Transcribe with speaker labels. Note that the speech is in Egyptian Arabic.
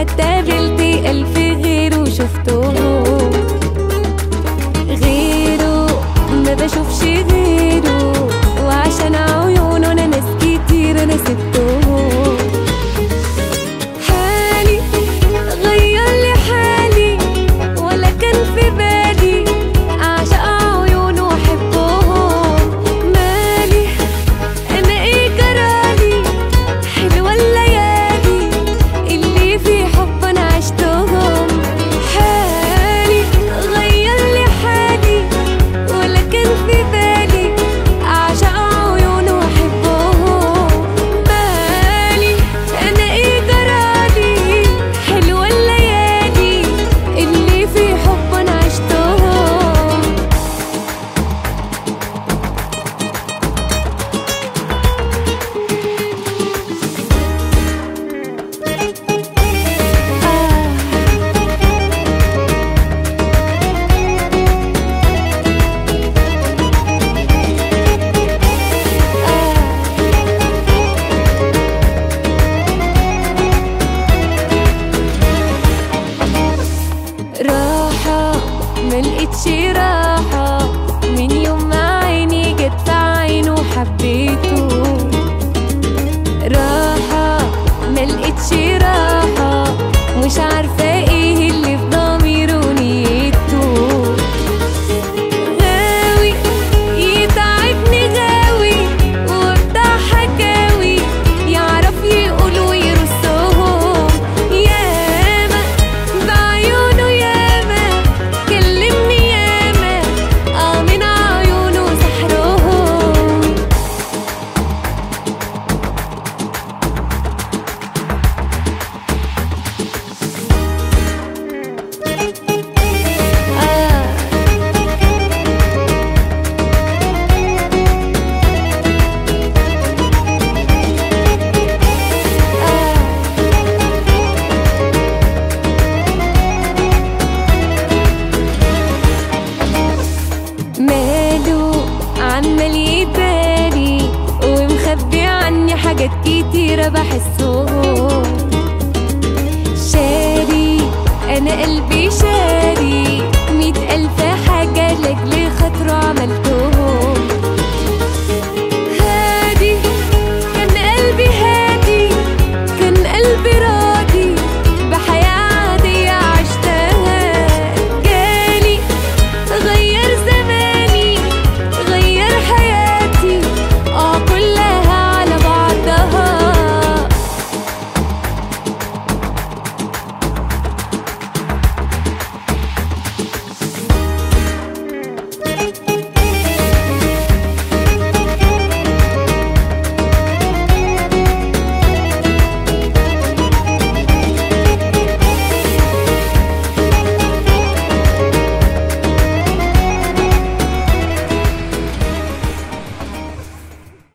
Speaker 1: واتقابلت ألف غيره شفته غيره ما بشوفش غيره وعشان عيونه انا ناس كتير انا سبته حالي غير لي حالي ولا كان في بالي اعشق عيونه واحبهم مالي انا ايه جرالي حلوه الليالي اللي في حب انا عشتهم حالي غير لي حالي ولا كان في بالي اعشق عيونه واحبهم مالي انا ايه جرالي حلوه الليالي اللي في حب انا عشتهم راحة ملقتش راحة من يوم ما عيني جت في عينه حبيته راحة ملقتش راحة مش عارفة ايه اللي في ضميره نيته غاوي يتعبني غاوي وبتاع حكاوي يعرف يقول ويرسهم ياما بعيونه ياما كلمني ياما اه من عيونه سحرهم آه ماله عمال يداري ومخبي عني حاجات كتيرة بحسهم